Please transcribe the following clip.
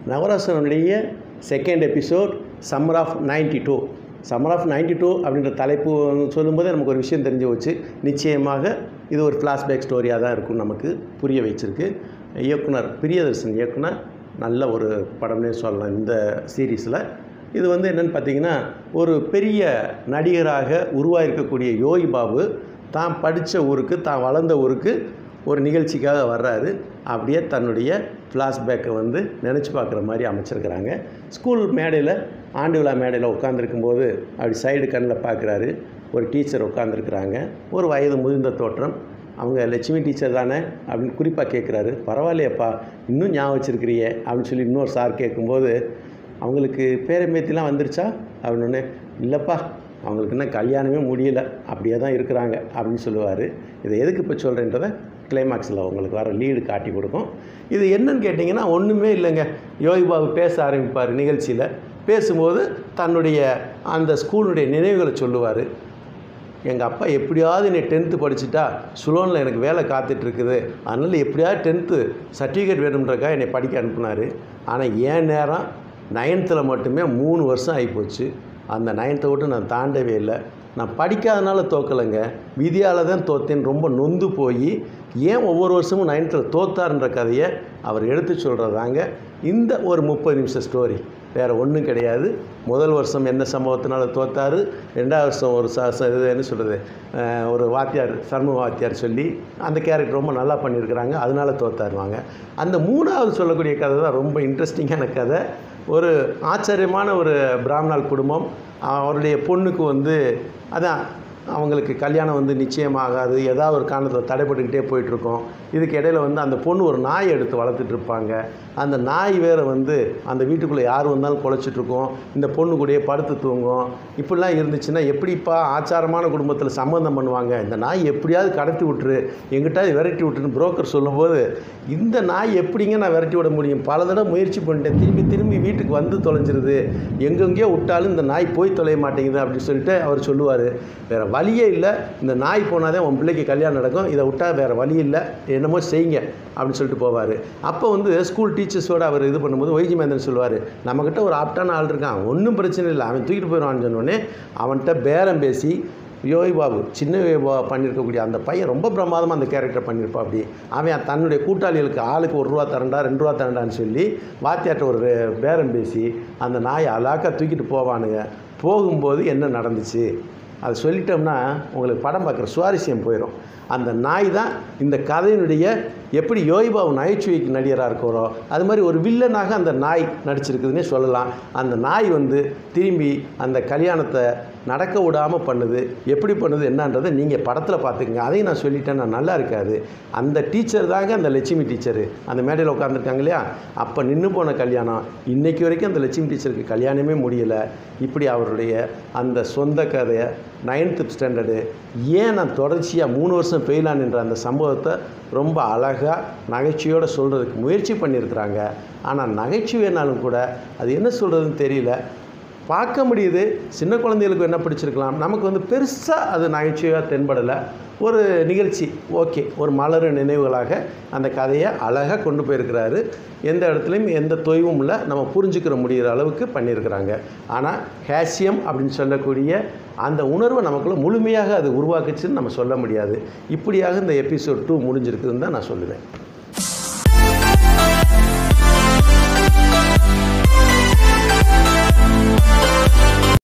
நவரசனுடைய second episode summer of ninety two summer of ninety two அப்படின்ற தலைப்பு சொல்லும்போதே நமக்கு ஒரு விஷயம் தெரிஞ்சு போச்சு நிச்சயமாக இது ஒரு ஃப்ளாஷ்பேக் ஸ்டோரியாக தான் இருக்கும் நமக்கு புரிய வச்சிருக்கு இயக்குனர் பிரியதர்சன் இயக்குனர் நல்ல ஒரு படம்னே சொல்லலாம் இந்த சீரீஸில் இது வந்து என்னென்னு பார்த்தீங்கன்னா ஒரு பெரிய நடிகராக உருவாயிருக்கக்கூடிய யோகி பாபு தான் படித்த ஊருக்கு தான் வளர்ந்த ஊருக்கு ஒரு நிகழ்ச்சிக்காக வர்றாரு அப்படியே தன்னுடைய ஃப்ளாஷ்பேக்கை வந்து நினச்சி பார்க்குற மாதிரி அமைச்சிருக்கிறாங்க ஸ்கூல் மேடையில் ஆண்டு விழா மேடையில் உட்காந்துருக்கும்போது அப்படி சைடு கண்ணில் பார்க்குறாரு ஒரு டீச்சர் உட்காந்துருக்குறாங்க ஒரு வயது முதிர்ந்த தோற்றம் அவங்க லட்சுமி டீச்சர் தானே அப்படின்னு குறிப்பாக கேட்குறாரு பரவாயில்லையப்பா இன்னும் ஞாபகம் வச்சிருக்கிறியே அப்படின்னு சொல்லி இன்னொரு சார் கேட்கும்போது அவங்களுக்கு பேரம்பேத்திலாம் வந்துருச்சா அப்படின்னு இல்லைப்பா அவங்களுக்கு இன்னும் கல்யாணமே முடியல அப்படியே தான் இருக்கிறாங்க அப்படின்னு சொல்லுவார் இதை எதுக்கு இப்போ சொல்கிறேன்றதை கிளைமாக்ஸில் உங்களுக்கு வர லீடு காட்டி கொடுக்கும் இது என்னன்னு கேட்டிங்கன்னா ஒன்றுமே இல்லைங்க யோகி பாபு பேச ஆரம்பிப்பார் நிகழ்ச்சியில் பேசும்போது தன்னுடைய அந்த ஸ்கூலுடைய நினைவுகளை சொல்லுவார் எங்கள் அப்பா எப்படியாவது என்னை டென்த்து படிச்சுட்டா சுலோனில் எனக்கு வேலை காத்துட்ருக்குது அதனால் எப்படியாவது டென்த்து சர்டிஃபிகேட் வேணுன்றக்கா என்னை படிக்க அனுப்புனார் ஆனால் என் நேரம் நைன்த்தில் மட்டுமே மூணு வருஷம் ஆகிப்போச்சு அந்த நைன்த்தை விட்டு நான் தாண்டவே இல்லை நான் படிக்காதனால தோக்கலைங்க விதியால் தான் தோத்தேன் ரொம்ப நொந்து போய் ஏன் ஒவ்வொரு வருஷமும் நைன்த்தில் தோத்தாருன்ற கதையை அவர் எடுத்து சொல்கிறதாங்க இந்த ஒரு முப்பது நிமிஷம் ஸ்டோரி வேறு ஒன்றும் கிடையாது முதல் வருஷம் என்ன சம்பவத்தினால தோத்தாரு ரெண்டாவது வருஷம் ஒரு ச ச- இது என்ன சொல்கிறது ஒரு வாத்தியார் சண்முக வாத்தியார் சொல்லி அந்த கேரக்டர் ரொம்ப நல்லா பண்ணியிருக்கிறாங்க அதனால தோத்தாருவாங்க அந்த மூணாவது சொல்லக்கூடிய கதை தான் ரொம்ப இன்ட்ரெஸ்டிங்கான கதை ஒரு ஆச்சரியமான ஒரு பிராமணால் குடும்பம் அவருடைய பொண்ணுக்கு வந்து அதான் அவங்களுக்கு கல்யாணம் வந்து நிச்சயமாகாது ஏதாவது ஒரு காரணத்தில் தடைப்பட்டுக்கிட்டே போயிட்டுருக்கோம் இதுக்கு இடையில வந்து அந்த பொண்ணு ஒரு நாய் எடுத்து வளர்த்துட்டு இருப்பாங்க அந்த நாய் வேறு வந்து அந்த வீட்டுக்குள்ளே யார் வந்தாலும் குலைச்சிட்ருக்கோம் இந்த பொண்ணு கூடயே படுத்து தூங்கும் இப்படிலாம் இருந்துச்சுன்னா எப்படிப்பா ஆச்சாரமான குடும்பத்தில் சம்மந்தம் பண்ணுவாங்க இந்த நாய் எப்படியாவது கடத்தி விட்டுரு எங்கிட்டாவது விரட்டி விட்டுருன்னு புரோக்கர் சொல்லும்போது இந்த நாய் எப்படிங்க நான் விரட்டி விட முடியும் பல தடவை முயற்சி பண்ணிட்டேன் திரும்பி திரும்பி வீட்டுக்கு வந்து தொலைஞ்சிருது எங்கெங்கேயோ விட்டாலும் இந்த நாய் போய் தொலைய மாட்டேங்குது அப்படின்னு சொல்லிட்டு அவர் சொல்லுவார் வேறு வழியே இல்லை இந்த நாய் போனாதான் உன் பிள்ளைக்கு கல்யாணம் நடக்கும் இதை விட்டால் வேறு வழி இல்லை என்னமோ செய்யுங்க அப்படின்னு சொல்லிட்டு போவார் அப்போ வந்து ஸ்கூல் டீச்சர்ஸோட அவர் இது பண்ணும்போது ஒய்ஜி மேந்தன் சொல்லுவார் நம்மக்கிட்ட ஒரு ஆப்டான ஆள் இருக்கான் ஒன்றும் பிரச்சனை இல்லை அவன் தூக்கிட்டு போயிடுவான்னு சொன்னோடனே அவன்கிட்ட பேரம் பேசி யோகி பாபு சின்ன யோகி பாபு பண்ணியிருக்கக்கூடிய அந்த பையன் ரொம்ப பிரமாதமாக அந்த கேரக்டர் பண்ணியிருப்பா அப்படி அவன் தன்னுடைய கூட்டாளிகளுக்கு ஆளுக்கு ஒரு ரூபா தரண்டா ரெண்டு ரூபா தரண்டான்னு சொல்லி வாத்தியாட்ட ஒரு பேரம் பேசி அந்த நாயை அலாக்கா தூக்கிட்டு போவானுங்க போகும்போது என்ன நடந்துச்சு அதை சொல்லிட்டோம்னா உங்களுக்கு படம் பார்க்குற சுவாரஸ்யம் போயிடும் அந்த நாய் தான் இந்த கதையினுடைய எப்படி யோகிபாபு நகைச்சுவைக்கு நடிகராக இருக்கிறோ அது மாதிரி ஒரு வில்லனாக அந்த நாய் நடிச்சிருக்குதுன்னே சொல்லலாம் அந்த நாய் வந்து திரும்பி அந்த கல்யாணத்தை நடக்க விடாமல் பண்ணுது எப்படி பண்ணுது என்னன்றதை நீங்கள் படத்தில் பார்த்துக்குங்க அதையும் நான் சொல்லிட்டேன் நான் நல்லா இருக்காது அந்த டீச்சர் தாங்க அந்த லட்சுமி டீச்சரு அந்த மேடையில் உட்காந்துருக்காங்க இல்லையா அப்போ நின்று போன கல்யாணம் இன்னைக்கு வரைக்கும் அந்த லட்சுமி டீச்சருக்கு கல்யாணமே முடியலை இப்படி அவருடைய அந்த சொந்த கதையை நைன்த்து ஸ்டாண்டர்டு ஏன் நான் தொடர்ச்சியாக மூணு வருஷம் ஃபெயிலானுன்ற அந்த சம்பவத்தை ரொம்ப அழகாக நகைச்சுவையோடு சொல்கிறதுக்கு முயற்சி பண்ணியிருக்கிறாங்க ஆனால் நகைச்சுவைனாலும் கூட அது என்ன சொல்கிறதுன்னு தெரியல பார்க்க முடியுது சின்ன குழந்தைகளுக்கு என்ன பிடிச்சிருக்கலாம் நமக்கு வந்து பெருசாக அது நகைச்சுவையாக தென்படலை ஒரு நிகழ்ச்சி ஓகே ஒரு மலர் நினைவுகளாக அந்த கதையை அழகாக கொண்டு போயிருக்கிறாரு எந்த இடத்துலையும் எந்த தொய்வும் இல்லை நம்ம புரிஞ்சுக்கிற முடிகிற அளவுக்கு பண்ணியிருக்கிறாங்க ஆனால் ஹேசியம் அப்படின்னு சொல்லக்கூடிய அந்த உணர்வை நமக்குள்ள முழுமையாக அது உருவாக்குச்சுன்னு நம்ம சொல்ல முடியாது இப்படியாக இந்த எபிசோட் டூ முடிஞ்சிருக்குதுன்னு தான் நான் சொல்லுவேன்